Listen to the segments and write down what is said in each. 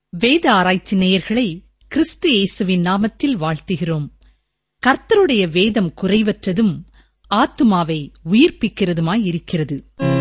வேத ஆராய்ச்சி நேயர்களை கிறிஸ்து இயேசுவின் நாமத்தில் வாழ்த்துகிறோம் கர்த்தருடைய வேதம் குறைவற்றதும் ஆத்துமாவை உயிர்ப்பிக்கிறதுமாயிருக்கிறது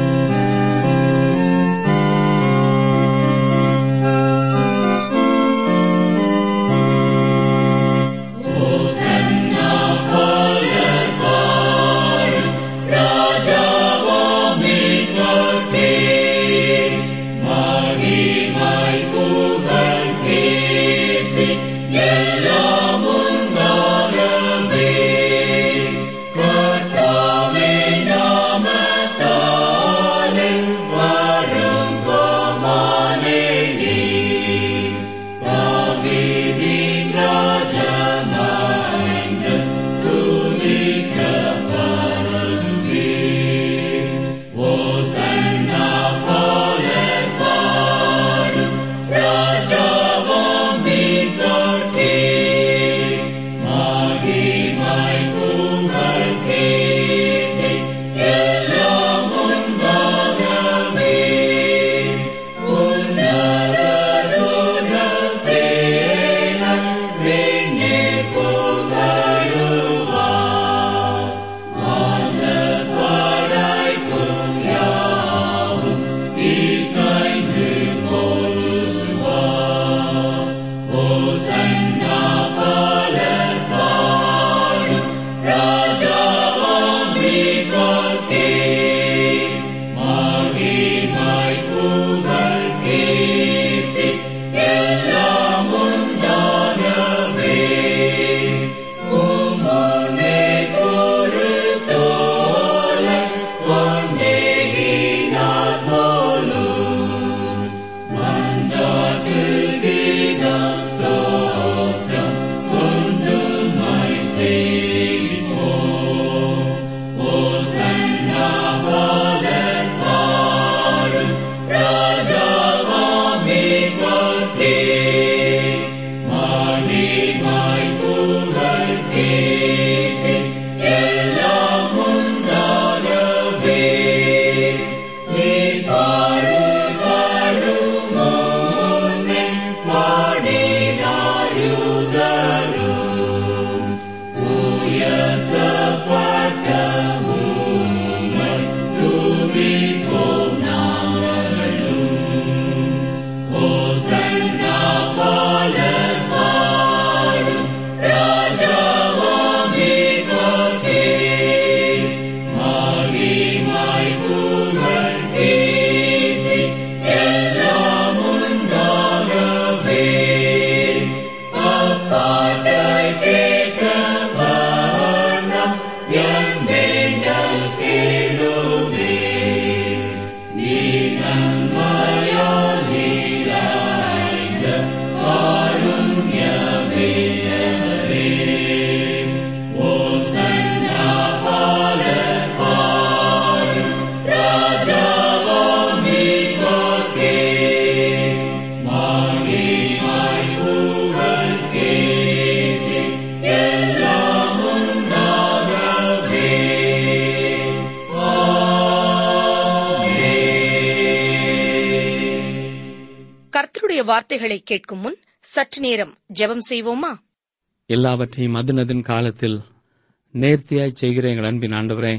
கர்த்தருடைய வார்த்தைகளை கேட்கும் முன் சற்று நேரம் ஜெபம் செய்வோமா எல்லாவற்றையும் அதுனதின் காலத்தில் நேர்த்தியாய் செய்கிற எங்கள் அன்பின் ஆண்டவரே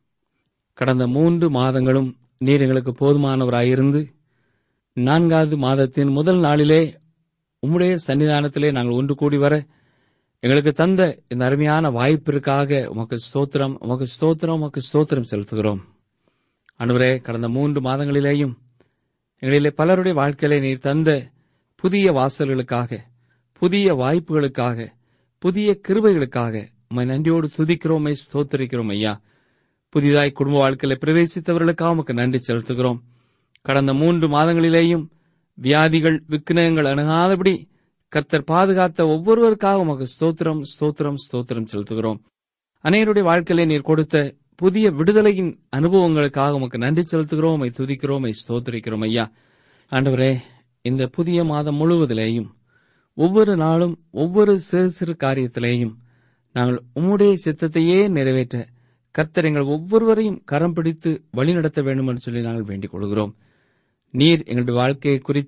கடந்த மூன்று மாதங்களும் நீர் எங்களுக்கு போதுமானவராயிருந்து நான்காவது மாதத்தின் முதல் நாளிலே உம்முடைய சன்னிதானத்திலே நாங்கள் ஒன்று கூடி வர எங்களுக்கு தந்த இந்த அருமையான வாய்ப்பிற்காக உமக்கு ஸ்தோத்திரம் உமக்கு ஸ்தோத்திரம் உமக்கு ஸ்தோத்திரம் செலுத்துகிறோம் அன்றுவரே கடந்த மூன்று மாதங்களிலேயும் எங்களிலே பலருடைய வாழ்க்கையிலே நீர் தந்த புதிய வாசல்களுக்காக புதிய வாய்ப்புகளுக்காக புதிய கிருபைகளுக்காக உம்மை நன்றியோடு துதிக்கிறோமே ஸ்தோத்தரிக்கிறோம் ஐயா புதிதாய் குடும்ப வாழ்க்கையில பிரவேசித்தவர்களுக்காக உமக்கு நன்றி செலுத்துகிறோம் கடந்த மூன்று மாதங்களிலேயும் வியாதிகள் விக்னங்கள் அணுகாதபடி கர்த்தர் பாதுகாத்த ஒவ்வொருவருக்காக உமக்கு ஸ்தோத்திரம் ஸ்தோத்திரம் ஸ்தோத்திரம் செலுத்துகிறோம் அனைவருடைய வாழ்க்கையிலே நீர் கொடுத்த புதிய விடுதலையின் அனுபவங்களுக்காக உமக்கு நன்றி செலுத்துகிறோம் உம்மை துதிக்கிறோம் உம்மை ஸ்தோத்திரிக்கிறோம் ஐயா ஆண்டவரே இந்த புதிய மாதம் முழுவதிலேயும் ஒவ்வொரு நாளும் ஒவ்வொரு சிறு சிறு காரியத்திலேயும் நாங்கள் உம்முடைய சித்தத்தையே நிறைவேற்ற கர்த்தர் எங்கள் ஒவ்வொருவரையும் கரம் பிடித்து வழிநடத்த வேண்டும் என்று சொல்லி நாங்கள் வேண்டிக் கொள்கிறோம் நீர் எங்களுடைய வாழ்க்கையை குறித்து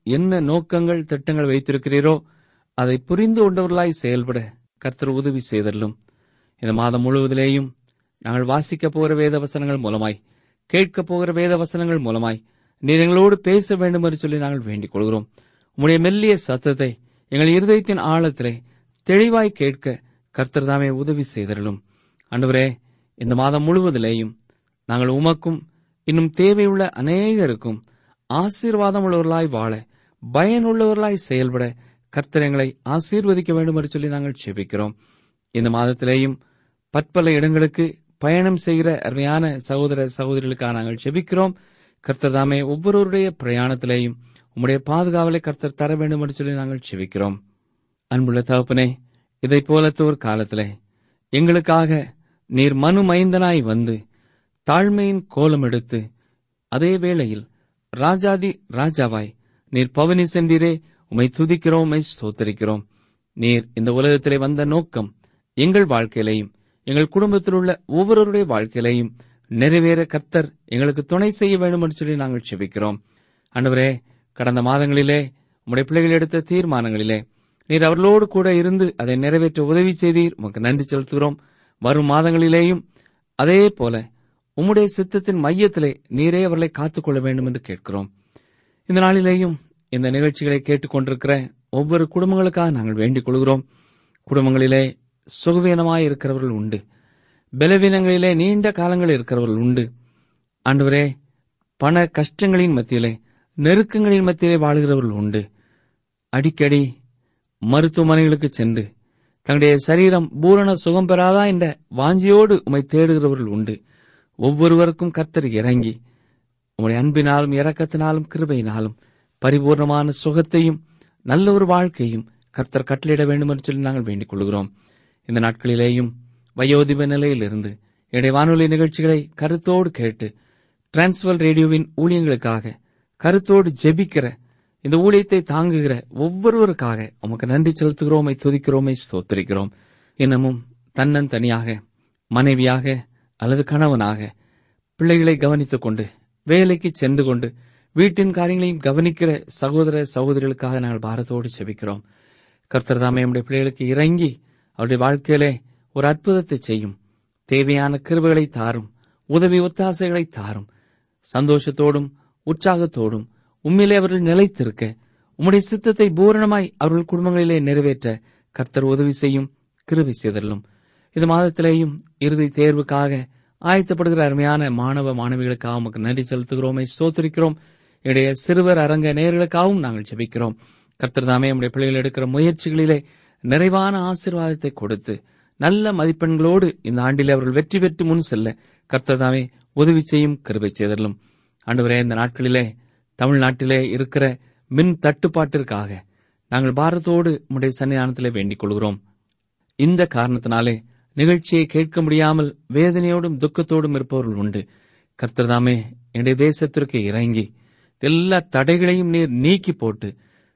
என்ன நோக்கங்கள் திட்டங்கள் வைத்திருக்கிறீரோ அதை புரிந்து கொண்டவர்களாய் செயல்பட கர்த்தர் உதவி செய்தல்லும் இந்த மாதம் முழுவதிலேயும் நாங்கள் வாசிக்கப் போகிற வேத வசனங்கள் மூலமாய் கேட்கப் போகிற வேத வசனங்கள் மூலமாய் நீர் எங்களோடு பேச வேண்டும் என்று சொல்லி நாங்கள் வேண்டிக் கொள்கிறோம் உம்முடைய மெல்லிய சத்தத்தை எங்கள் இருதயத்தின் ஆழத்திலே தெளிவாய் கேட்க கர்த்தர் தாமே உதவி செய்தருளும் அன்றுவரே இந்த மாதம் முழுவதிலேயும் நாங்கள் உமக்கும் இன்னும் தேவையுள்ள அநேகருக்கும் ஆசீர்வாதம் உள்ளவர்களாய் வாழ பயனுள்ளவர்களாய் செயல்பட கர்த்தர் எங்களை ஆசீர்வதிக்க வேண்டும் என்று சொல்லி நாங்கள் செபிக்கிறோம் இந்த மாதத்திலேயும் பற்பல இடங்களுக்கு பயணம் செய்கிற அருமையான சகோதர சகோதரிகளுக்காக நாங்கள் செபிக்கிறோம் கர்த்தர் தாமே ஒவ்வொருவருடைய பிரயாணத்திலேயும் உம்முடைய பாதுகாவலை கர்த்தர் தர வேண்டும் என்று சொல்லி நாங்கள் செபிக்கிறோம் அன்புள்ள தகப்பனே இதைப் போலத்தோர் காலத்திலே எங்களுக்காக நீர் மனு மைந்தனாய் வந்து தாழ்மையின் கோலம் எடுத்து அதே வேளையில் ராஜாதி ராஜாவாய் நீர் பவனி சென்றீரே உமை துதிக்கிறோம் உமை ஸ்தோத்தரிக்கிறோம் நீர் இந்த உலகத்திலே வந்த நோக்கம் எங்கள் வாழ்க்கையிலையும் எங்கள் குடும்பத்தில் உள்ள ஒவ்வொருவருடைய வாழ்க்கையிலையும் நிறைவேற கர்த்தர் எங்களுக்கு துணை செய்ய வேண்டும் என்று சொல்லி நாங்கள் செபிக்கிறோம் அன்றுவரே கடந்த மாதங்களிலே உம்முடைய பிள்ளைகள் எடுத்த தீர்மானங்களிலே நீர் அவர்களோடு கூட இருந்து அதை நிறைவேற்ற உதவி செய்தீர் உமக்கு நன்றி செலுத்துகிறோம் வரும் மாதங்களிலேயும் அதே போல உம்முடைய சித்தத்தின் மையத்திலே நீரே அவர்களை காத்துக்கொள்ள வேண்டும் என்று கேட்கிறோம் இந்த நாளிலேயும் இந்த நிகழ்ச்சிகளை கேட்டுக்கொண்டிருக்கிற ஒவ்வொரு குடும்பங்களுக்காக நாங்கள் வேண்டிக் கொள்கிறோம் குடும்பங்களிலே சுகவீனமாய் இருக்கிறவர்கள் உண்டு பலவீனங்களிலே நீண்ட காலங்கள் இருக்கிறவர்கள் உண்டு ஆண்டவரே பண கஷ்டங்களின் மத்தியிலே நெருக்கங்களின் மத்தியிலே வாழ்கிறவர்கள் உண்டு அடிக்கடி மருத்துவமனைகளுக்கு சென்று தங்களுடைய சரீரம் பூரண சுகம் பெறாதா என்ற வாஞ்சியோடு உமை தேடுகிறவர்கள் உண்டு ஒவ்வொருவருக்கும் கர்த்தர் இறங்கி உம்முடைய அன்பினாலும் இரக்கத்தினாலும் கிருபையினாலும் பரிபூர்ணமான சுகத்தையும் நல்ல ஒரு வாழ்க்கையும் கர்த்தர் கட்டளையிட வேண்டும் என்று சொல்லி நாங்கள் வேண்டிக் கொள்கிறோம் இந்த நாட்களிலேயும் வயோதிப நிலையிலிருந்து என்னுடைய வானொலி நிகழ்ச்சிகளை கருத்தோடு கேட்டு டிரான்ஸ்வர் ரேடியோவின் ஊழியங்களுக்காக கருத்தோடு ஜெபிக்கிற இந்த ஊழியத்தை தாங்குகிற ஒவ்வொருவருக்காக உமக்கு நன்றி செலுத்துகிறோமை துதிக்கிறோமை ஸ்தோத்திரிக்கிறோம் இன்னமும் தன்னன் தனியாக மனைவியாக அல்லது கணவனாக பிள்ளைகளை கவனித்துக் கொண்டு வேலைக்கு சென்று கொண்டு வீட்டின் காரியங்களையும் கவனிக்கிற சகோதர சகோதரிகளுக்காக நாங்கள் பாரத்தோடு செபிக்கிறோம் கர்த்தர் தாமே நம்முடைய பிள்ளைகளுக்கு இறங்கி அவருடைய வாழ்க்கையிலே ஒரு அற்புதத்தை செய்யும் தேவையான கிருபைகளை தாரும் உதவி ஒத்தாசைகளை தாரும் சந்தோஷத்தோடும் உற்சாகத்தோடும் உண்மையிலே அவர்கள் நிலைத்திருக்க உம்முடைய சித்தத்தை பூரணமாய் அவர்கள் குடும்பங்களிலே நிறைவேற்ற கர்த்தர் உதவி செய்யும் கிருபை செய்தலும் இந்த மாதத்திலேயும் இறுதி தேர்வுக்காக ஆயத்தப்படுகிற அருமையான மாணவ மாணவிகளுக்காக உமக்கு நன்றி செலுத்துகிறோமை ஸ்தோத்திரிக்கிறோம் இடைய சிறுவர் அரங்க நேர்களுக்காகவும் நாங்கள் ஜெபிக்கிறோம் கர்த்தர் தாமே நம்முடைய பிள்ளைகள் எடுக்கிற முயற்சிகளிலே நிறைவான ஆசீர்வாதத்தை கொடுத்து நல்ல மதிப்பெண்களோடு இந்த ஆண்டிலே அவர்கள் வெற்றி பெற்று முன் செல்ல கர்த்தர் தாமே உதவி செய்யும் கிருபை செய்தலும் ஆண்டவரே இந்த நாட்களிலே தமிழ்நாட்டிலே இருக்கிற மின் தட்டுப்பாட்டிற்காக நாங்கள் பாரத்தோடு உம்முடைய சன்னிதானத்திலே வேண்டிக் கொள்கிறோம் இந்த காரணத்தினாலே நிகழ்ச்சியை கேட்க முடியாமல் வேதனையோடும் துக்கத்தோடும் இருப்பவர்கள் உண்டு கர்த்தர்தாமே என்னுடைய தேசத்திற்கு இறங்கி எல்லா தடைகளையும் நீர் நீக்கி போட்டு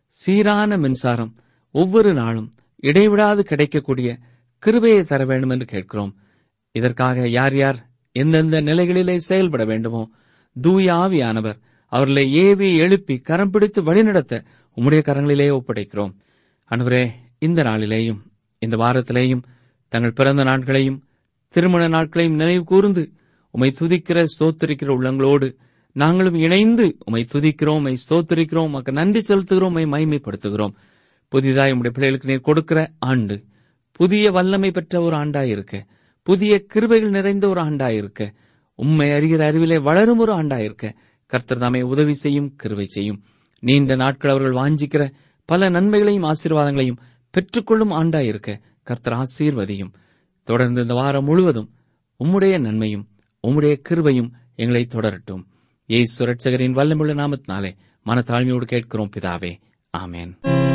சீரான மின்சாரம் ஒவ்வொரு நாளும் இடைவிடாது கிடைக்கக்கூடிய கிருபையை தர வேண்டும் என்று கேட்கிறோம் இதற்காக யார் யார் எந்தெந்த நிலைகளிலே செயல்பட வேண்டுமோ தூய ஆவியானவர் அவர்களை ஏவி எழுப்பி கரம் பிடித்து வழிநடத்த உம்முடைய கரங்களிலே ஒப்படைக்கிறோம் அன்றுவரே இந்த நாளிலேயும் இந்த வாரத்திலேயும் தங்கள் பிறந்த நாட்களையும் திருமண நாட்களையும் நினைவு கூர்ந்து உமை துதிக்கிற ஸ்தோத்தரிக்கிற உள்ளங்களோடு நாங்களும் இணைந்து உமை துதிக்கிறோம் உமை ஸ்தோத்தரிக்கிறோம் உமக்கு நன்றி செலுத்துகிறோம் உமை மகிமைப்படுத்துகிறோம் புதிதாய் உம்முடைய பிள்ளைகளுக்கு நீர் கொடுக்கிற ஆண்டு புதிய வல்லமை பெற்ற ஒரு ஆண்டாயிருக்க புதிய கிருபைகள் நிறைந்த ஒரு ஆண்டாயிருக்க உண்மை அறிகிற அறிவிலே வளரும் ஒரு ஆண்டாயிருக்க கர்த்தர் தாமே உதவி செய்யும் கிருபை செய்யும் நீண்ட நாட்கள் அவர்கள் வாஞ்சிக்கிற பல நன்மைகளையும் ஆசீர்வாதங்களையும் பெற்றுக்கொள்ளும் ஆண்டாயிருக்க கர்த்தர் ஆசீர்வதியும் தொடர்ந்து இந்த வாரம் முழுவதும் உம்முடைய நன்மையும் உம்முடைய கிருபையும் எங்களை தொடரட்டும் ஏசு சுரட்சகரின் வல்லமுள்ள நாமத்தினாலே மனத்தாழ்மையோடு கேட்கிறோம் பிதாவே ஆமேன்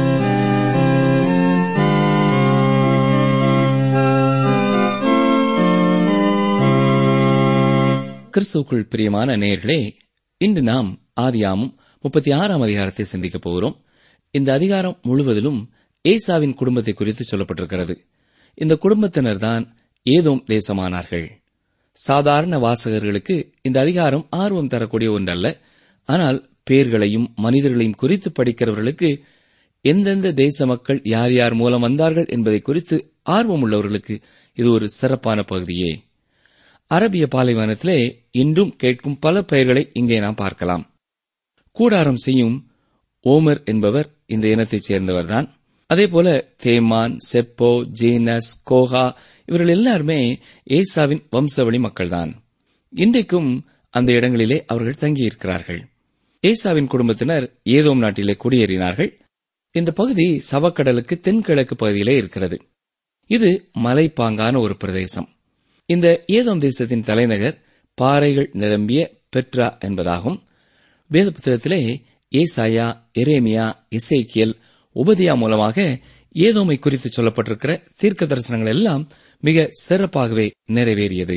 கிறிஸ்துவுக்குள் பிரியமான நேயர்களே இன்று நாம் ஆதியாமும் முப்பத்தி ஆறாம் அதிகாரத்தை சிந்திக்கப் போகிறோம் இந்த அதிகாரம் முழுவதிலும் ஏசாவின் குடும்பத்தை குறித்து சொல்லப்பட்டிருக்கிறது இந்த குடும்பத்தினர்தான் ஏதோம் தேசமானார்கள் சாதாரண வாசகர்களுக்கு இந்த அதிகாரம் ஆர்வம் தரக்கூடிய ஒன்றல்ல ஆனால் பேர்களையும் மனிதர்களையும் குறித்து படிக்கிறவர்களுக்கு எந்தெந்த தேச மக்கள் யார் யார் மூலம் வந்தார்கள் என்பதை குறித்து ஆர்வமுள்ளவர்களுக்கு இது ஒரு சிறப்பான பகுதியே அரபிய பாலைவனத்திலே இன்றும் கேட்கும் பல பெயர்களை இங்கே நாம் பார்க்கலாம் கூடாரம் செய்யும் ஓமர் என்பவர் இந்த இனத்தைச் சேர்ந்தவர்தான் அதேபோல தேமான் செப்போ ஜீனஸ் கோஹா இவர்கள் எல்லாருமே ஏசாவின் வம்சவழி மக்கள்தான் இன்றைக்கும் அந்த இடங்களிலே அவர்கள் தங்கியிருக்கிறார்கள் ஏசாவின் குடும்பத்தினர் ஏதோம் நாட்டிலே குடியேறினார்கள் இந்த பகுதி சவக்கடலுக்கு தென்கிழக்கு பகுதியிலே இருக்கிறது இது மலைப்பாங்கான ஒரு பிரதேசம் இந்த ஏதோம் தேசத்தின் தலைநகர் பாறைகள் நிரம்பிய பெட்ரா என்பதாகும் வேத புத்தகத்திலே ஏசாயா எரேமியா இசைக்கியல் உபதியா மூலமாக ஏதோமை குறித்து சொல்லப்பட்டிருக்கிற தீர்க்க தரிசனங்கள் எல்லாம் மிக சிறப்பாகவே நிறைவேறியது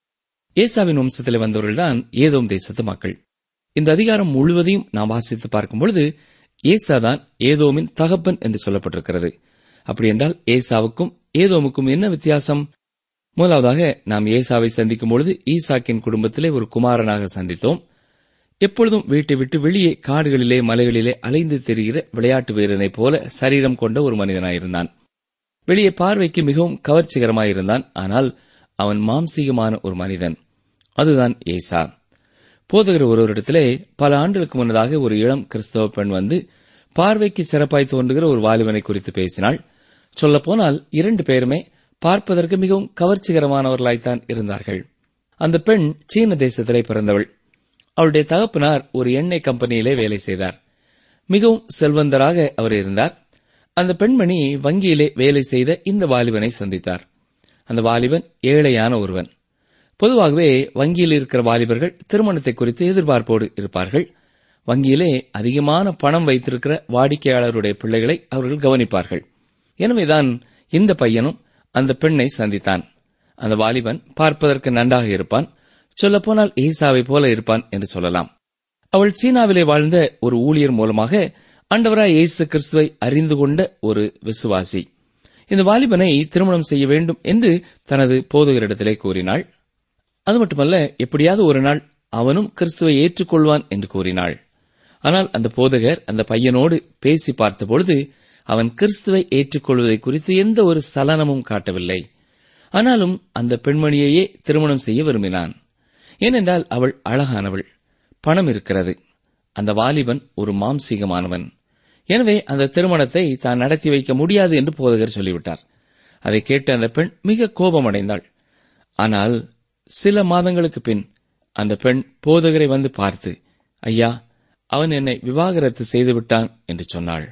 ஏசாவின் வம்சத்தில் வந்தவர்கள்தான் ஏதோம் தேசத்து மக்கள் இந்த அதிகாரம் முழுவதையும் நாம் வாசித்து பார்க்கும் பொழுது ஏசாதான் ஏதோமின் தகப்பன் என்று சொல்லப்பட்டிருக்கிறது அப்படி என்றால் ஏசாவுக்கும் ஏதோமுக்கும் என்ன வித்தியாசம் முதலாவதாக நாம் ஏசாவை சந்திக்கும் பொழுது ஈசாக்கின் குடும்பத்திலே ஒரு குமாரனாக சந்தித்தோம் எப்பொழுதும் வீட்டை விட்டு வெளியே காடுகளிலே மலைகளிலே அலைந்து தெரிகிற விளையாட்டு வீரனைப் போல சரீரம் கொண்ட ஒரு மனிதனாயிருந்தான் வெளியே பார்வைக்கு மிகவும் கவர்ச்சிகரமாயிருந்தான் ஆனால் அவன் மாம்சீகமான ஒரு மனிதன் அதுதான் ஏசா போதகர் ஒருவரிடத்திலே பல ஆண்டுகளுக்கு முன்னதாக ஒரு இளம் கிறிஸ்தவ பெண் வந்து பார்வைக்கு சிறப்பாய் தோன்றுகிற ஒரு வாலிபனை குறித்து பேசினாள் சொல்லப்போனால் இரண்டு பேருமே பார்ப்பதற்கு மிகவும் கவர்ச்சிகரமானவர்களாய்த்தான் இருந்தார்கள் அந்த பெண் சீன தேசத்திலே பிறந்தவள் அவளுடைய தகப்பனார் ஒரு எண்ணெய் கம்பெனியிலே வேலை செய்தார் மிகவும் செல்வந்தராக அவர் இருந்தார் அந்த பெண்மணி வங்கியிலே வேலை செய்த இந்த வாலிபனை சந்தித்தார் அந்த வாலிபன் ஏழையான ஒருவன் பொதுவாகவே வங்கியில் இருக்கிற வாலிபர்கள் திருமணத்தை குறித்து எதிர்பார்ப்போடு இருப்பார்கள் வங்கியிலே அதிகமான பணம் வைத்திருக்கிற வாடிக்கையாளருடைய பிள்ளைகளை அவர்கள் கவனிப்பார்கள் எனவேதான் இந்த பையனும் அந்த பெண்ணை சந்தித்தான் அந்த வாலிபன் பார்ப்பதற்கு நன்றாக இருப்பான் சொல்லப்போனால் ஈசாவை போல இருப்பான் என்று சொல்லலாம் அவள் சீனாவிலே வாழ்ந்த ஒரு ஊழியர் மூலமாக ஆண்டவராய் இயேசு கிறிஸ்துவை அறிந்து கொண்ட ஒரு விசுவாசி இந்த வாலிபனை திருமணம் செய்ய வேண்டும் என்று தனது போதகரிடத்திலே கூறினாள் அது மட்டுமல்ல எப்படியாவது ஒரு நாள் அவனும் கிறிஸ்துவை ஏற்றுக்கொள்வான் என்று கூறினாள் ஆனால் அந்த போதகர் அந்த பையனோடு பேசி பார்த்தபொழுது அவன் கிறிஸ்துவை ஏற்றுக்கொள்வதை குறித்து எந்த ஒரு சலனமும் காட்டவில்லை ஆனாலும் அந்த பெண்மணியையே திருமணம் செய்ய விரும்பினான் ஏனென்றால் அவள் அழகானவள் பணம் இருக்கிறது அந்த வாலிபன் ஒரு மாம்சீகமானவன் எனவே அந்த திருமணத்தை தான் நடத்தி வைக்க முடியாது என்று போதகர் சொல்லிவிட்டார் அதை கேட்டு அந்த பெண் மிக கோபமடைந்தாள் ஆனால் சில மாதங்களுக்கு பின் அந்த பெண் போதகரை வந்து பார்த்து ஐயா அவன் என்னை விவாகரத்து செய்து விட்டான் என்று சொன்னாள்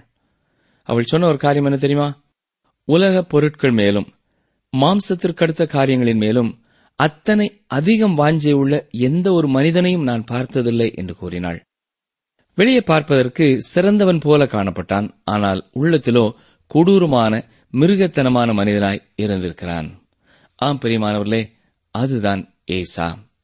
அவள் சொன்ன ஒரு காரியம் என்ன தெரியுமா உலக பொருட்கள் மேலும் மாம்சத்திற்கடுத்த காரியங்களின் மேலும் அத்தனை அதிகம் வாஞ்சை உள்ள எந்த ஒரு மனிதனையும் நான் பார்த்ததில்லை என்று கூறினாள் வெளியே பார்ப்பதற்கு சிறந்தவன் போல காணப்பட்டான் ஆனால் உள்ளத்திலோ கொடூரமான மிருகத்தனமான மனிதனாய் இருந்திருக்கிறான் ஆம் பிரியமானவர்களே அதுதான் ஏசா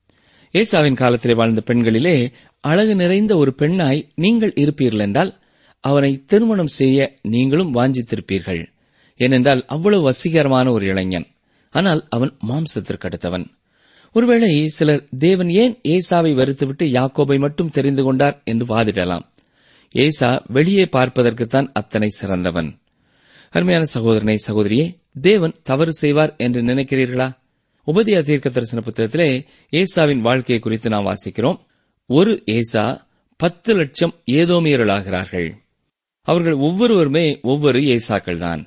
ஏசாவின் காலத்திலே வாழ்ந்த பெண்களிலே அழகு நிறைந்த ஒரு பெண்ணாய் நீங்கள் இருப்பீர்கள் என்றால் அவனை திருமணம் செய்ய நீங்களும் வாஞ்சித்திருப்பீர்கள் ஏனென்றால் அவ்வளவு வசீகரமான ஒரு இளைஞன் ஆனால் அவன் மாம்சத்திற்கு அடுத்தவன் ஒருவேளை சிலர் தேவன் ஏன் ஏசாவை வெறுத்துவிட்டு யாக்கோபை மட்டும் தெரிந்து கொண்டார் என்று வாதிடலாம் ஏசா வெளியே பார்ப்பதற்குத்தான் அத்தனை சிறந்தவன் அருமையான சகோதரனை சகோதரியே தேவன் தவறு செய்வார் என்று நினைக்கிறீர்களா உபதியா தீர்க்க தரிசன புத்தகத்திலே ஏசாவின் வாழ்க்கையை குறித்து நாம் வாசிக்கிறோம் ஒரு ஏசா பத்து லட்சம் ஏதோமியர்களாகிறார்கள் அவர்கள் ஒவ்வொருவருமே ஒவ்வொரு ஏசாக்கள் தான்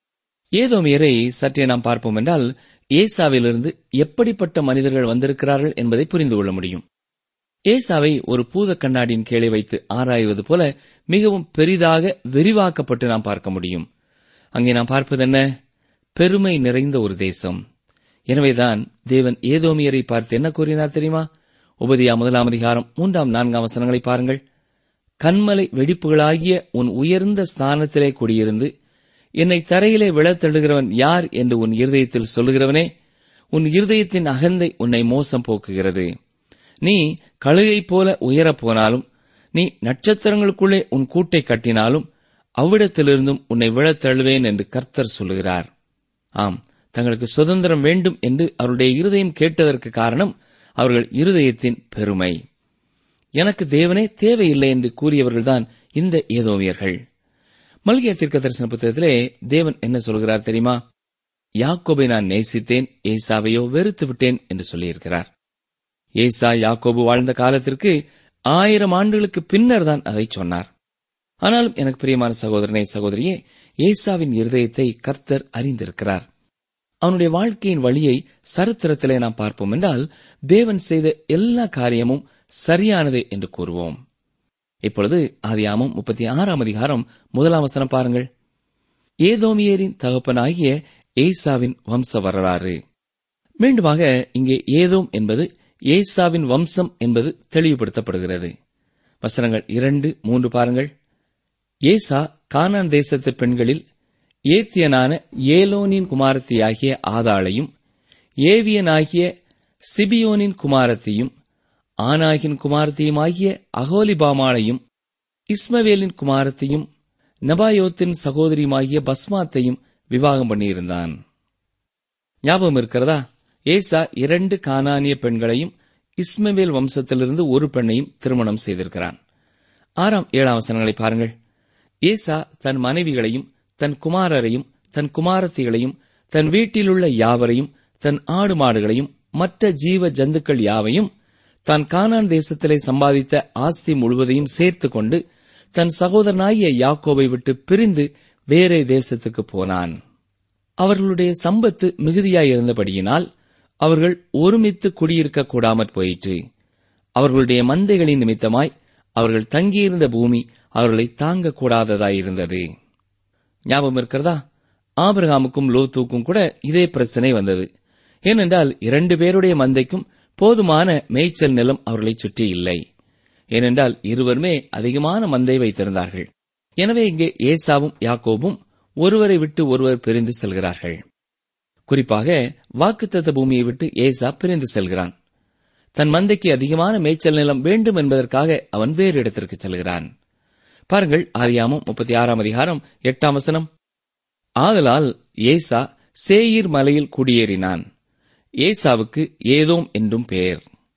ஏதோமியரை சற்றே நாம் பார்ப்போம் என்றால் ஏசாவிலிருந்து எப்படிப்பட்ட மனிதர்கள் வந்திருக்கிறார்கள் என்பதை புரிந்து கொள்ள முடியும் ஏசாவை ஒரு பூத கண்ணாடியின் கீழே வைத்து ஆராய்வது போல மிகவும் பெரிதாக விரிவாக்கப்பட்டு நாம் பார்க்க முடியும் அங்கே நாம் பார்ப்பது என்ன பெருமை நிறைந்த ஒரு தேசம் எனவேதான் தேவன் ஏதோமியரை பார்த்து என்ன கூறினார் தெரியுமா உபதியா முதலாம் அதிகாரம் மூன்றாம் நான்காம் வசனங்களை பாருங்கள் கண்மலை வெடிப்புகளாகிய உன் உயர்ந்த ஸ்தானத்திலே குடியிருந்து என்னை தரையிலே விழத்தழுகிறவன் யார் என்று உன் இருதயத்தில் சொல்லுகிறவனே உன் இருதயத்தின் அகந்தை உன்னை மோசம் போக்குகிறது நீ கழுகைப் போல உயரப் போனாலும் நீ நட்சத்திரங்களுக்குள்ளே உன் கூட்டை கட்டினாலும் அவ்விடத்திலிருந்தும் உன்னை விழத்தழுவேன் என்று கர்த்தர் சொல்லுகிறார் ஆம் தங்களுக்கு சுதந்திரம் வேண்டும் என்று அவருடைய இருதயம் கேட்டதற்கு காரணம் அவர்கள் இருதயத்தின் பெருமை எனக்கு தேவனே தேவையில்லை என்று கூறியவர்கள்தான் இந்த ஏதோமியர்கள் மல்கிய தீர்க்க தரிசன புத்தகத்திலே தேவன் என்ன சொல்கிறார் தெரியுமா யாக்கோபை நான் நேசித்தேன் ஏசாவையோ வெறுத்து விட்டேன் என்று சொல்லியிருக்கிறார் ஏசா யாக்கோபு வாழ்ந்த காலத்திற்கு ஆயிரம் ஆண்டுகளுக்கு பின்னர் தான் அதை சொன்னார் ஆனாலும் எனக்கு பிரியமான சகோதரனே சகோதரியே ஏசாவின் இருதயத்தை கர்த்தர் அறிந்திருக்கிறார் அவனுடைய வாழ்க்கையின் வழியை சரித்திரத்திலே நாம் பார்ப்போம் என்றால் தேவன் செய்த எல்லா காரியமும் சரியானதே என்று கூறுவோம் இப்பொழுது ஆதியாமம் முப்பத்தி ஆறாம் அதிகாரம் முதலாம் வசனம் பாருங்கள் ஏதோமியரின் தகப்பனாகிய ஏசாவின் வம்ச வரலாறு மீண்டுமாக இங்கே ஏதோம் என்பது ஏசாவின் வம்சம் என்பது தெளிவுபடுத்தப்படுகிறது வசனங்கள் இரண்டு மூன்று பாருங்கள் ஏசா கானான் தேசத்து பெண்களில் ஏத்தியனான ஏலோனின் குமாரத்தியாகிய ஆதாளையும் ஏவியனாகிய சிபியோனின் குமாரத்தையும் ஆனாகின் குமாரத்தையுமாகிய அகோலிபாமாளையும் இஸ்மவேலின் குமாரத்தையும் நபாயோத்தின் சகோதரியுமாகிய பஸ்மாத்தையும் விவாகம் பண்ணியிருந்தான் ஞாபகம் இருக்கிறதா ஏசா இரண்டு கானானிய பெண்களையும் இஸ்மவேல் வம்சத்திலிருந்து ஒரு பெண்ணையும் திருமணம் செய்திருக்கிறான் ஆறாம் ஏழாம் வசனங்களை பாருங்கள் ஏசா தன் மனைவிகளையும் தன் குமாரரையும் தன் குமாரத்திகளையும் தன் வீட்டிலுள்ள யாவரையும் தன் ஆடு மாடுகளையும் மற்ற ஜீவ ஜந்துக்கள் யாவையும் தான் கானான் தேசத்திலே சம்பாதித்த ஆஸ்தி முழுவதையும் சேர்த்துக் கொண்டு தன் சகோதரனாகிய யாக்கோபை விட்டு பிரிந்து வேறே தேசத்துக்கு போனான் அவர்களுடைய சம்பத்து மிகுதியாயிருந்தபடியினால் அவர்கள் ஒருமித்து குடியிருக்க கூடாமற் போயிற்று அவர்களுடைய மந்தைகளின் நிமித்தமாய் அவர்கள் தங்கியிருந்த பூமி அவர்களை தாங்கக்கூடாததாயிருந்தது ஞாபகம் இருக்கிறதா ஆபிரகாமுக்கும் லோத்துக்கும் கூட இதே பிரச்சனை வந்தது ஏனென்றால் இரண்டு பேருடைய மந்தைக்கும் போதுமான மேய்ச்சல் நிலம் அவர்களை சுற்றி இல்லை ஏனென்றால் இருவருமே அதிகமான மந்தை வைத்திருந்தார்கள் எனவே இங்கே ஏசாவும் யாக்கோபும் ஒருவரை விட்டு ஒருவர் பிரிந்து செல்கிறார்கள் குறிப்பாக வாக்குத்தத்த பூமியை விட்டு ஏசா பிரிந்து செல்கிறான் தன் மந்தைக்கு அதிகமான மேய்ச்சல் நிலம் வேண்டும் என்பதற்காக அவன் வேறு இடத்திற்கு செல்கிறான் பாருங்கள் ஆரியாமம் முப்பத்தி ஆறாம் அதிகாரம் எட்டாம் வசனம் ஆதலால் ஏசா சேயீர் மலையில் குடியேறினான் ஏசாவுக்கு ஏதோம் என்றும் பெயர்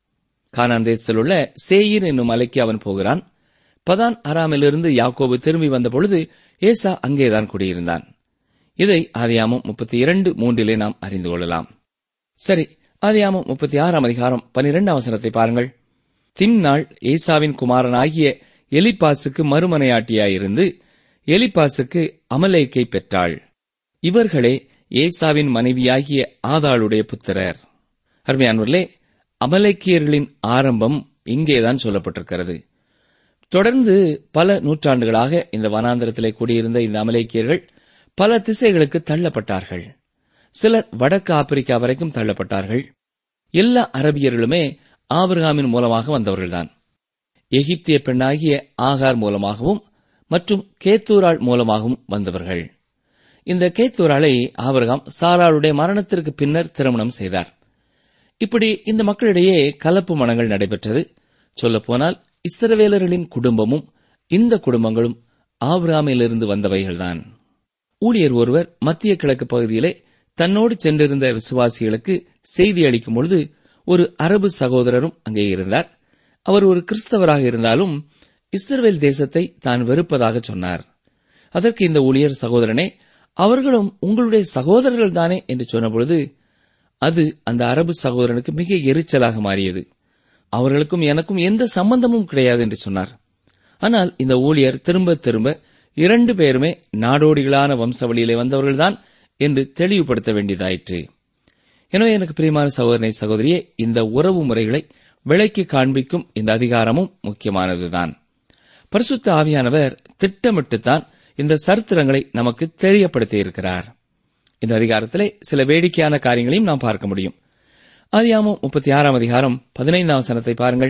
கானான் தேசத்தில் உள்ள சேயீர் என்னும் மலைக்கு அவன் போகிறான் பதான் அராமிலிருந்து யாக்கோபு திரும்பி வந்தபொழுது ஏசா அங்கேதான் குடியிருந்தான் இதை ஆதியாமம் முப்பத்தி இரண்டு மூன்றிலே நாம் அறிந்து கொள்ளலாம் சரி ஆதியாமம் முப்பத்தி ஆறாம் அதிகாரம் பனிரெண்டாம் வசனத்தை பாருங்கள் திம்னாள் ஏசாவின் குமாரனாகிய எலிப்பாசுக்கு மறுமனையாட்டியாயிருந்து எலிப்பாசுக்கு அமலேக்கை பெற்றாள் இவர்களே ஏசாவின் மனைவியாகிய ஆதாளுடைய புத்திரர் அருமையானவர்களே அமலேக்கியர்களின் ஆரம்பம் இங்கேதான் சொல்லப்பட்டிருக்கிறது தொடர்ந்து பல நூற்றாண்டுகளாக இந்த வனாந்திரத்திலே கூடியிருந்த இந்த அமலேக்கியர்கள் பல திசைகளுக்கு தள்ளப்பட்டார்கள் சிலர் வடக்கு ஆப்பிரிக்கா வரைக்கும் தள்ளப்பட்டார்கள் எல்லா அரபியர்களுமே ஆபிரகாமின் மூலமாக வந்தவர்கள்தான் எகிப்திய பெண்ணாகிய ஆகார் மூலமாகவும் மற்றும் கேத்தூராள் மூலமாகவும் வந்தவர்கள் இந்த கேத்தூராளை ஆபிரகாம் சாராளுடைய மரணத்திற்கு பின்னர் திருமணம் செய்தார் இப்படி இந்த மக்களிடையே கலப்பு மனங்கள் நடைபெற்றது சொல்லப்போனால் இஸ்ரவேலர்களின் குடும்பமும் இந்த குடும்பங்களும் ஆபிரகாமிலிருந்து வந்தவைகள்தான் ஊழியர் ஒருவர் மத்திய கிழக்கு பகுதியிலே தன்னோடு சென்றிருந்த விசுவாசிகளுக்கு செய்தி அளிக்கும் பொழுது ஒரு அரபு சகோதரரும் அங்கே இருந்தார் அவர் ஒரு கிறிஸ்தவராக இருந்தாலும் இஸ்ரவேல் தேசத்தை தான் வெறுப்பதாக சொன்னார் அதற்கு இந்த ஊழியர் சகோதரனே அவர்களும் உங்களுடைய சகோதரர்கள் தானே என்று சொன்னபொழுது அது அந்த அரபு சகோதரனுக்கு மிக எரிச்சலாக மாறியது அவர்களுக்கும் எனக்கும் எந்த சம்பந்தமும் கிடையாது என்று சொன்னார் ஆனால் இந்த ஊழியர் திரும்ப திரும்ப இரண்டு பேருமே நாடோடிகளான வம்சவழியிலே வந்தவர்கள்தான் என்று தெளிவுபடுத்த வேண்டியதாயிற்று எனவே எனக்கு பிரியமான சகோதரனை சகோதரியே இந்த உறவு முறைகளை விலைக்கு காண்பிக்கும் இந்த அதிகாரமும் முக்கியமானதுதான் பரிசுத்த ஆவியானவர் திட்டமிட்டுத்தான் இந்த சரித்திரங்களை நமக்கு தெரியப்படுத்தியிருக்கிறார் இந்த அதிகாரத்திலே சில வேடிக்கையான காரியங்களையும் நாம் பார்க்க முடியும் ஆதியாமம் முப்பத்தி ஆறாம் அதிகாரம் பதினைந்தாம் வசனத்தை பாருங்கள்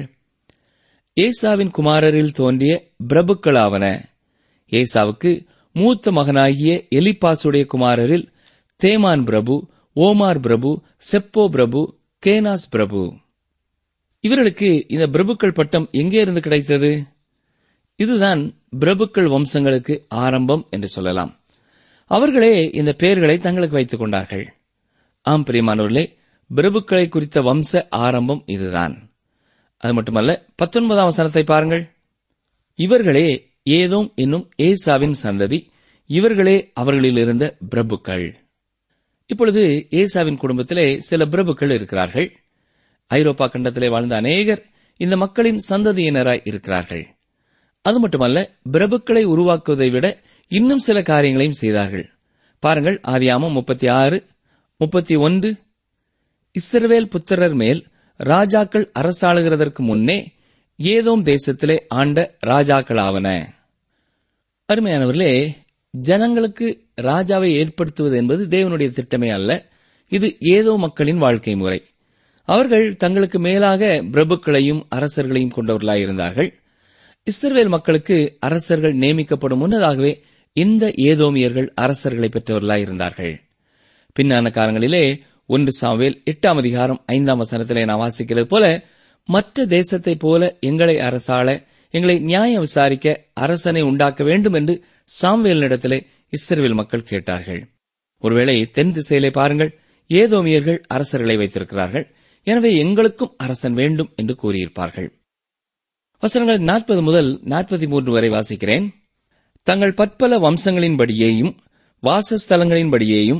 ஏசாவின் குமாரரில் தோன்றிய பிரபுக்களாவன ஏசாவுக்கு மூத்த மகனாகிய எலிப்பாசுடைய குமாரரில் தேமான் பிரபு ஓமார் பிரபு செப்போ பிரபு கேனாஸ் பிரபு இவர்களுக்கு இந்த பிரபுக்கள் பட்டம் எங்கே இருந்து கிடைத்தது இதுதான் பிரபுக்கள் வம்சங்களுக்கு ஆரம்பம் என்று சொல்லலாம் அவர்களே இந்த பெயர்களை தங்களுக்கு வைத்துக் கொண்டார்கள் ஆம் பிரியமானவர்களே பிரபுக்களை குறித்த வம்ச ஆரம்பம் இதுதான் அது மட்டுமல்ல பத்தொன்பதாம் வசனத்தை பாருங்கள் இவர்களே ஏதோம் என்னும் ஏசாவின் சந்ததி இவர்களே அவர்களில் இருந்த பிரபுக்கள் இப்பொழுது ஏசாவின் குடும்பத்திலே சில பிரபுக்கள் இருக்கிறார்கள் ஐரோப்பா கண்டத்திலே வாழ்ந்த அநேகர் இந்த மக்களின் சந்ததியினராய் இருக்கிறார்கள் அது மட்டுமல்ல பிரபுக்களை உருவாக்குவதை விட இன்னும் சில காரியங்களையும் செய்தார்கள் பாருங்கள் ஆதியாமம் முப்பத்தி ஆறு முப்பத்தி ஒன்று இஸ்ரவேல் புத்திரர் மேல் ராஜாக்கள் அரசாளுகிறதற்கு முன்னே ஏதோம் தேசத்திலே ஆண்ட ராஜாக்களாவன அருமையானவர்களே ஜனங்களுக்கு ராஜாவை ஏற்படுத்துவது என்பது தேவனுடைய திட்டமே அல்ல இது ஏதோ மக்களின் வாழ்க்கை முறை அவர்கள் தங்களுக்கு மேலாக பிரபுக்களையும் அரசர்களையும் கொண்டவர்களாயிருந்தார்கள் இஸ்ரவேல் மக்களுக்கு அரசர்கள் நியமிக்கப்படும் முன்னதாகவே இந்த ஏதோமியர்கள் அரசர்களை பெற்றவர்களாயிருந்தார்கள் பின்னான காலங்களிலே ஒன்று சாவேல் எட்டாம் அதிகாரம் ஐந்தாம் வசனத்திலே நான் வாசிக்கிறது போல மற்ற தேசத்தைப் போல எங்களை அரசாள எங்களை நியாயம் விசாரிக்க அரசனை உண்டாக்க வேண்டும் என்று சாம்வேலினிடத்திலே இஸ்ரவேல் மக்கள் கேட்டார்கள் ஒருவேளை தென் திசையிலே பாருங்கள் ஏதோமியர்கள் அரசர்களை வைத்திருக்கிறார்கள் எனவே எங்களுக்கும் அரசன் வேண்டும் என்று கூறியிருப்பார்கள் வசனங்கள் நாற்பது முதல் நாற்பத்தி மூன்று வரை வாசிக்கிறேன் தங்கள் பற்பல வம்சங்களின்படியேயும் வாசஸ்தலங்களின்படியேயும்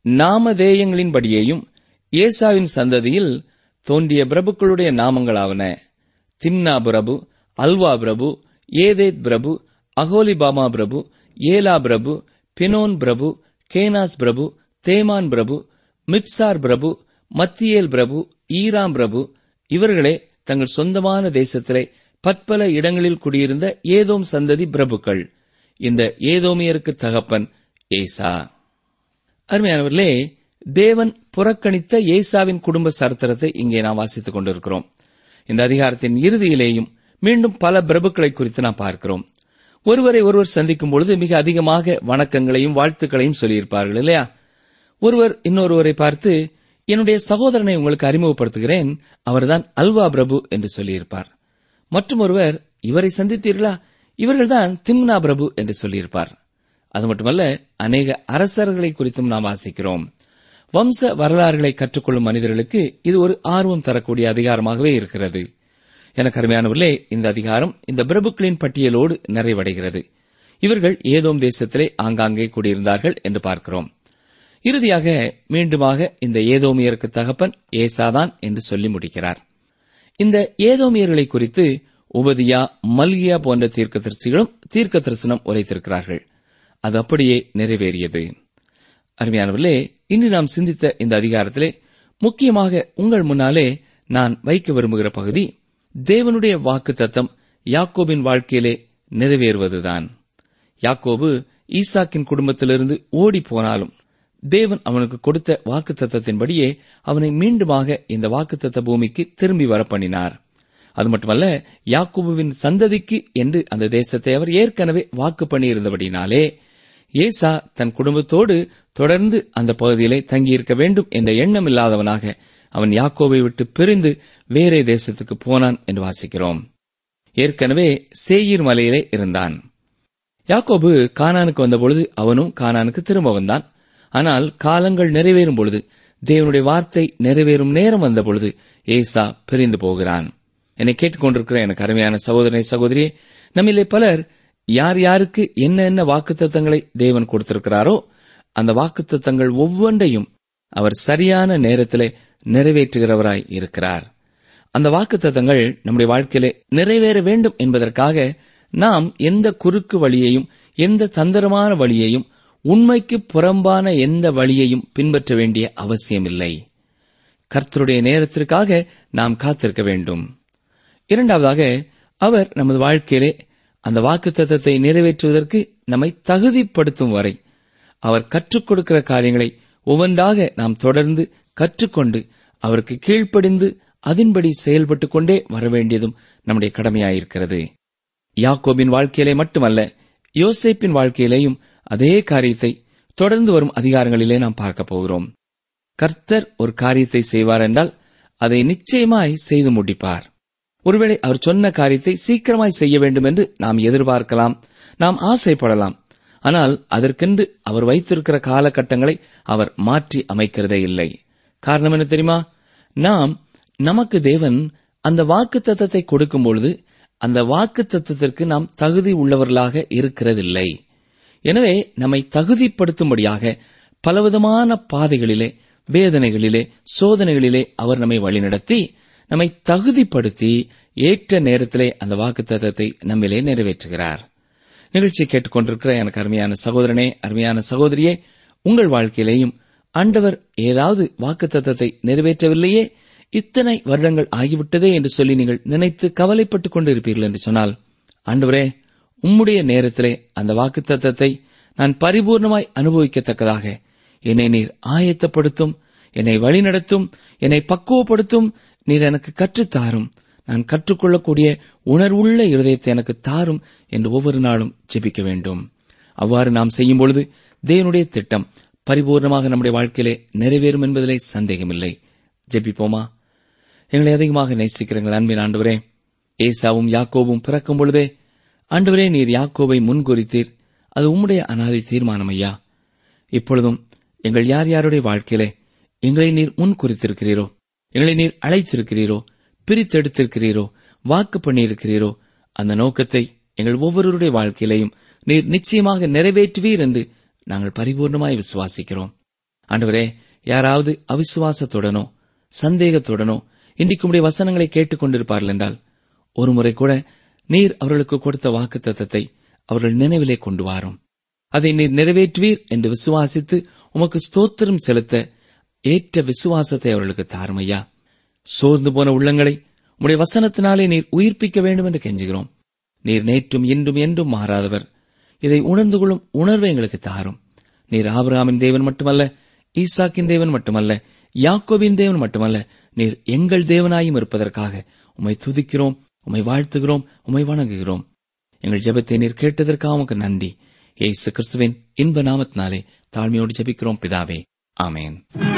நாமதேயங்களின்படியேயும் ஏசாவின் சந்ததியில் தோன்றிய பிரபுக்களுடைய நாமங்களாவன திம்னா பிரபு அல்வா பிரபு ஏதேத் பிரபு அகோலிபாமா பிரபு ஏலா பிரபு பினோன் பிரபு கேனாஸ் பிரபு தேமான் பிரபு மிப்சார் பிரபு மத்தியேல் பிரபு ஈராம் பிரபு இவர்களே தங்கள் சொந்தமான தேசத்திலே பற்பல இடங்களில் குடியிருந்த ஏதோம் சந்ததி பிரபுக்கள் இந்த ஏதோமியருக்கு தகப்பன் ஏசா அருமையானவர்களே தேவன் புறக்கணித்த ஏசாவின் குடும்ப சரித்திரத்தை இங்கே நாம் வாசித்துக் கொண்டிருக்கிறோம் இந்த அதிகாரத்தின் இறுதியிலேயும் மீண்டும் பல பிரபுக்களை குறித்து நாம் பார்க்கிறோம் ஒருவரை ஒருவர் சந்திக்கும் பொழுது மிக அதிகமாக வணக்கங்களையும் வாழ்த்துக்களையும் சொல்லியிருப்பார்கள் இல்லையா ஒருவர் இன்னொருவரை பார்த்து என்னுடைய சகோதரனை உங்களுக்கு அறிமுகப்படுத்துகிறேன் அவர்தான் அல்வா பிரபு என்று சொல்லியிருப்பார் மற்றும் ஒருவர் இவரை சந்தித்தீர்களா இவர்கள்தான் திம்னா பிரபு என்று சொல்லியிருப்பார் அது மட்டுமல்ல அநேக அரசர்களை குறித்தும் நாம் வாசிக்கிறோம் வம்ச வரலாறுகளை கற்றுக்கொள்ளும் மனிதர்களுக்கு இது ஒரு ஆர்வம் தரக்கூடிய அதிகாரமாகவே இருக்கிறது எனக்கு அருமையானவர்களே இந்த அதிகாரம் இந்த பிரபுக்களின் பட்டியலோடு நிறைவடைகிறது இவர்கள் ஏதோம் தேசத்திலே ஆங்காங்கே கூடியிருந்தார்கள் என்று பார்க்கிறோம் இறுதியாக மீண்டுமாக இந்த ஏதோமியருக்கு தகப்பன் ஏசாதான் என்று சொல்லி முடிக்கிறார் இந்த ஏதோமியர்களை குறித்து உபதியா மல்கியா போன்ற தீர்க்கதரிசிகளும் தீர்க்க தரிசனம் உரைத்திருக்கிறார்கள் அது அப்படியே நிறைவேறியது அருமையானவர்களே இன்று நாம் சிந்தித்த இந்த அதிகாரத்திலே முக்கியமாக உங்கள் முன்னாலே நான் வைக்க விரும்புகிற பகுதி தேவனுடைய வாக்கு தத்தம் யாக்கோபின் வாழ்க்கையிலே நிறைவேறுவதுதான் யாக்கோபு ஈசாக்கின் குடும்பத்திலிருந்து ஓடி போனாலும் தேவன் அவனுக்கு கொடுத்த வாக்கு தத்தத்தின்படியே அவனை மீண்டுமாக இந்த வாக்குத்தத்த பூமிக்கு திரும்பி வர பண்ணினார் அது மட்டுமல்ல யாக்கோபுவின் சந்ததிக்கு என்று அந்த தேசத்தை அவர் ஏற்கனவே வாக்கு பண்ணியிருந்தபடினாலே ஏசா தன் குடும்பத்தோடு தொடர்ந்து அந்த பகுதியிலே தங்கியிருக்க வேண்டும் என்ற எண்ணம் இல்லாதவனாக அவன் யாக்கோபை விட்டு பிரிந்து வேறே தேசத்துக்கு போனான் என்று வாசிக்கிறோம் ஏற்கனவே சேயீர் மலையிலே இருந்தான் யாக்கோபு கானானுக்கு வந்தபொழுது அவனும் கானானுக்கு திரும்ப வந்தான் ஆனால் காலங்கள் நிறைவேறும் பொழுது தேவனுடைய வார்த்தை நிறைவேறும் நேரம் வந்த பொழுது ஏசா பிரிந்து போகிறான் என்னை கேட்டுக்கொண்டிருக்கிற எனக்கு அருமையான சகோதரனை சகோதரியே நம்மிலே பலர் யார் யாருக்கு என்ன என்ன வாக்குத்தத்தங்களை தேவன் கொடுத்திருக்கிறாரோ அந்த வாக்குத்தத்தங்கள் ஒவ்வொன்றையும் அவர் சரியான நேரத்திலே நிறைவேற்றுகிறவராய் இருக்கிறார் அந்த வாக்குத்தத்தங்கள் நம்முடைய வாழ்க்கையிலே நிறைவேற வேண்டும் என்பதற்காக நாம் எந்த குறுக்கு வழியையும் எந்த தந்திரமான வழியையும் உண்மைக்கு புறம்பான எந்த வழியையும் பின்பற்ற வேண்டிய அவசியமில்லை கர்த்தருடைய நேரத்திற்காக நாம் காத்திருக்க வேண்டும் இரண்டாவதாக அவர் நமது வாழ்க்கையிலே அந்த வாக்கு தத்தத்தை நிறைவேற்றுவதற்கு நம்மை தகுதிப்படுத்தும் வரை அவர் கற்றுக் கொடுக்கிற காரியங்களை ஒவ்வொன்றாக நாம் தொடர்ந்து கற்றுக்கொண்டு அவருக்கு கீழ்ப்படிந்து அதன்படி செயல்பட்டுக் கொண்டே வரவேண்டியதும் நம்முடைய கடமையாயிருக்கிறது யாக்கோபின் வாழ்க்கையிலே மட்டுமல்ல யோசேப்பின் வாழ்க்கையிலேயும் அதே காரியத்தை தொடர்ந்து வரும் அதிகாரங்களிலே நாம் பார்க்க போகிறோம் கர்த்தர் ஒரு காரியத்தை செய்வார் என்றால் அதை நிச்சயமாய் செய்து முடிப்பார் ஒருவேளை அவர் சொன்ன காரியத்தை சீக்கிரமாய் செய்ய வேண்டும் என்று நாம் எதிர்பார்க்கலாம் நாம் ஆசைப்படலாம் ஆனால் அதற்கென்று அவர் வைத்திருக்கிற காலகட்டங்களை அவர் மாற்றி அமைக்கிறதே இல்லை காரணம் என்ன தெரியுமா நாம் நமக்கு தேவன் அந்த வாக்கு தத்தத்தை கொடுக்கும் பொழுது அந்த வாக்கு தத்தத்திற்கு நாம் தகுதி உள்ளவர்களாக இருக்கிறதில்லை எனவே நம்மை தகுதிப்படுத்தும்படியாக பலவிதமான பாதைகளிலே வேதனைகளிலே சோதனைகளிலே அவர் நம்மை வழிநடத்தி நம்மை தகுதிப்படுத்தி ஏற்ற நேரத்திலே அந்த வாக்கு தத்தத்தை நம்மிலே நிறைவேற்றுகிறார் நிகழ்ச்சியை கேட்டுக்கொண்டிருக்கிற எனக்கு அருமையான சகோதரனே அருமையான சகோதரியே உங்கள் வாழ்க்கையிலேயும் ஆண்டவர் ஏதாவது வாக்கு தத்தத்தை நிறைவேற்றவில்லையே இத்தனை வருடங்கள் ஆகிவிட்டதே என்று சொல்லி நீங்கள் நினைத்து கவலைப்பட்டுக் கொண்டிருப்பீர்கள் என்று சொன்னால் ஆண்டவரே உம்முடைய நேரத்திலே அந்த வாக்கு தத்தத்தை நான் பரிபூர்ணமாய் அனுபவிக்கத்தக்கதாக என்னை நீர் ஆயத்தப்படுத்தும் என்னை வழிநடத்தும் என்னை பக்குவப்படுத்தும் நீர் எனக்கு கற்றுத்தாரும் நான் கற்றுக்கொள்ளக்கூடிய உணர்வுள்ள இருதயத்தை எனக்கு தாரும் என்று ஒவ்வொரு நாளும் ஜெபிக்க வேண்டும் அவ்வாறு நாம் செய்யும் பொழுது தேவனுடைய திட்டம் பரிபூர்ணமாக நம்முடைய வாழ்க்கையிலே நிறைவேறும் என்பதிலே சந்தேகமில்லை ஜெபிப்போமா எங்களை அதிகமாக நேசிக்கிறீர்கள் அன்பின் ஆண்டவரே ஏசாவும் யாக்கோவும் பிறக்கும் பொழுதே ஆண்டவரே நீர் யாக்கோவை முன்குறித்தீர் அது உம்முடைய அனாதை தீர்மானம் ஐயா இப்பொழுதும் எங்கள் யார் யாருடைய வாழ்க்கையிலே எங்களை நீர் முன் குறித்திருக்கிறீரோ எங்களை நீர் அழைத்திருக்கிறீரோ பிரித்தெடுத்திருக்கிறீரோ வாக்கு பண்ணியிருக்கிறீரோ அந்த நோக்கத்தை எங்கள் ஒவ்வொருவருடைய வாழ்க்கையிலையும் நீர் நிச்சயமாக நிறைவேற்றுவீர் என்று நாங்கள் பரிபூர்ணமாய் விசுவாசிக்கிறோம் ஆண்டவரே யாராவது அவிசுவாசத்துடனோ சந்தேகத்துடனோ இன்றைக்கு உடைய வசனங்களை கேட்டுக் கொண்டிருப்பார்கள் என்றால் ஒருமுறை கூட நீர் அவர்களுக்கு கொடுத்த வாக்கு தத்தத்தை அவர்கள் நினைவிலே கொண்டு வாரும் அதை நீர் நிறைவேற்றுவீர் என்று விசுவாசித்து உமக்கு ஸ்தோத்திரம் செலுத்த ஏற்ற விசுவாசத்தை அவர்களுக்கு தாரும் ஐயா சோர்ந்து போன உள்ளங்களை உம்முடைய வசனத்தினாலே நீர் உயிர்ப்பிக்க வேண்டும் என்று கெஞ்சுகிறோம் நீர் நேற்றும் இன்றும் என்றும் மாறாதவர் இதை உணர்ந்து கொள்ளும் உணர்வை எங்களுக்கு தாரும் நீர் ஆபிரகாமின் தேவன் மட்டுமல்ல ஈசாக்கின் தேவன் மட்டுமல்ல யாக்கோபின் தேவன் மட்டுமல்ல நீர் எங்கள் தேவனாயும் இருப்பதற்காக உம்மை துதிக்கிறோம் உம்மை வாழ்த்துகிறோம் உம்மை வணங்குகிறோம் எங்கள் ஜெபத்தை நீர் கேட்டதற்காக உமக்கு நன்றி ஏசு கிறிஸ்துவின் இன்ப நாமத்தினாலே தாழ்மையோடு ஜெபிக்கிறோம் பிதாவே ஆமேன்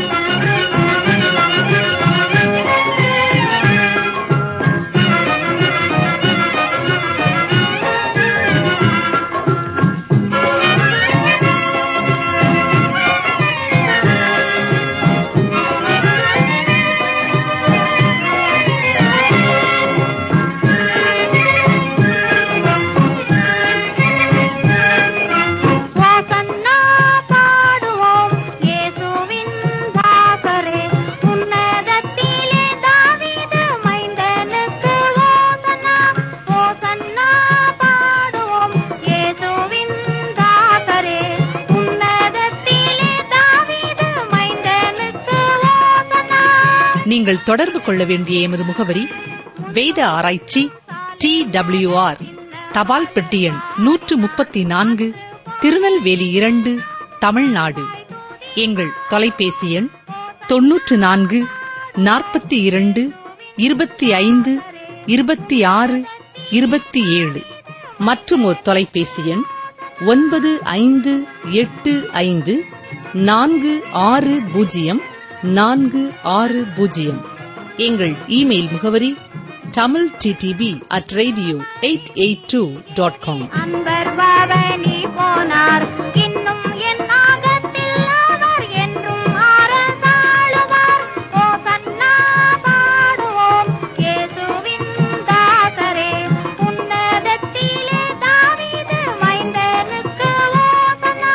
ஓசன்னா பாடுவோம் இயேசுவின் தாசரே உன்னதத்திலே தாவீது மைந்தனுக்கு ஓசன்னா ஓசன்னா பாடுவோம் இயேசுவின் தாசரே உன்னதத்திலே தாவீது மைந்தனுக்கு ஓசன்னா நீங்கள் தொடர்பு கொள்ள வேண்டிய எமது முகவரி வேத ஆராய்ச்சி டி ஆர் தபால் பெட்டி எண் நூற்று முப்பத்தி நான்கு திருநெல்வேலி இரண்டு தமிழ்நாடு எங்கள் தொலைபேசி எண் தொன்னூற்று நான்கு நாற்பத்தி இரண்டு இருபத்தி ஐந்து இருபத்தி ஆறு இருபத்தி ஏழு மற்றும் ஒரு தொலைபேசி எண் ஒன்பது ஐந்து எட்டு ஐந்து நான்கு ஆறு பூஜ்ஜியம் நான்கு ஆறு பூஜ்ஜியம் எங்கள் இமெயில் முகவரி Tamil DTP at radio eight eight two dot com அன்பர் பவனி போனார் இன்னும் என் நாகத்தில் அவர் என்றும் அரசாளுவார் ஓசன்னா பாடுவோம் இயேசுவின் தாசரே உன்னதத்திலே தாவீது மைந்தனுக்கு ஓசன்னா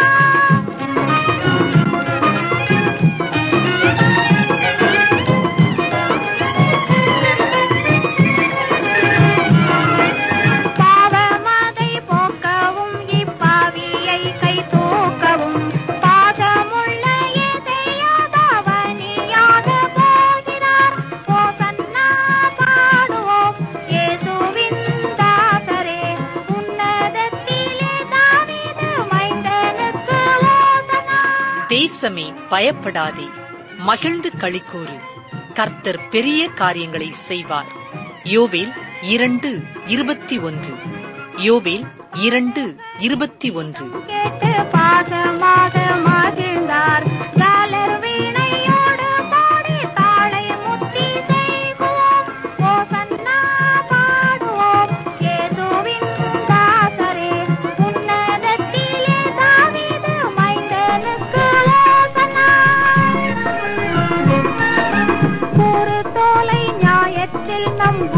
பாவமதை போக்கவும் இப்பாவியை கை தூக்கவும் பாசமுள்ள இசையாதவனியாக போகிறார் ஓசன்னா பாடுவோம் இயேசுவின் தாசரே உன்னதத்திலே தாவீது மைந்தனுக்கு ஓசன்னா தேசமே பயப்படாதே மகிழ்ந்து களிக்கூறு கர்த்தர் பெரிய காரியங்களை செய்வார் யோவேல் இரண்டு இருபத்தி ஒன்று யோவேல் இரண்டு இருபத்தி ஒன்று கேட்டு பாசமாக மகிழ்ந்தார் காலர் வீணையோடு பாடி தாளை முத்தி செய்குவோம் ஓசன்னா பாடுவோம் இயேசுவின் தாசரே உன்னதத்திலே தாவீது மைந்தனுக்கு ஓசன்னா கூறு தோலை ஞாயற்றில் நம்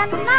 ஓசன்னா